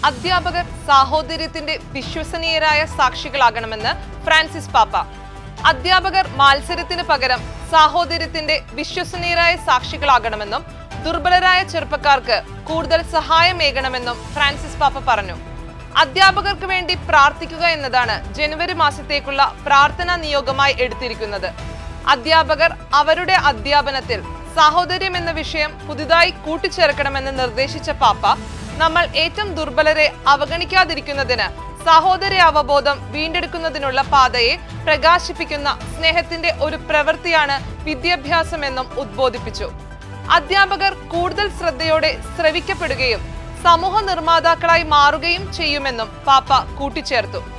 അധ്യാപകർ സാഹോദര്യത്തിന്റെ വിശ്വസനീയരായ സാക്ഷികളാകണമെന്ന് ഫ്രാൻസിസ് പാപ്പ അധ്യാപകർ മത്സരത്തിന് പകരം സാഹോദര്യത്തിന്റെ വിശ്വസനീയരായ സാക്ഷികളാകണമെന്നും ദുർബലരായ ചെറുപ്പക്കാർക്ക് കൂടുതൽ സഹായമേകണമെന്നും ഫ്രാൻസിസ് പാപ്പ പറഞ്ഞു അധ്യാപകർക്ക് വേണ്ടി പ്രാർത്ഥിക്കുക എന്നതാണ് ജനുവരി മാസത്തേക്കുള്ള പ്രാർത്ഥനാ നിയോഗമായി എടുത്തിരിക്കുന്നത് അധ്യാപകർ അവരുടെ അധ്യാപനത്തിൽ സാഹോദര്യം എന്ന വിഷയം പുതുതായി കൂട്ടിച്ചേർക്കണമെന്ന് നിർദ്ദേശിച്ച പാപ്പ നമ്മൾ ഏറ്റവും ദുർബലരെ അവഗണിക്കാതിരിക്കുന്നതിന് സാഹോദര്യ അവബോധം വീണ്ടെടുക്കുന്നതിനുള്ള പാതയെ പ്രകാശിപ്പിക്കുന്ന സ്നേഹത്തിന്റെ ഒരു പ്രവൃത്തിയാണ് വിദ്യാഭ്യാസമെന്നും ഉദ്ബോധിപ്പിച്ചു അധ്യാപകർ കൂടുതൽ ശ്രദ്ധയോടെ ശ്രവിക്കപ്പെടുകയും സമൂഹ നിർമ്മാതാക്കളായി മാറുകയും ചെയ്യുമെന്നും പാപ്പ കൂട്ടിച്ചേർത്തു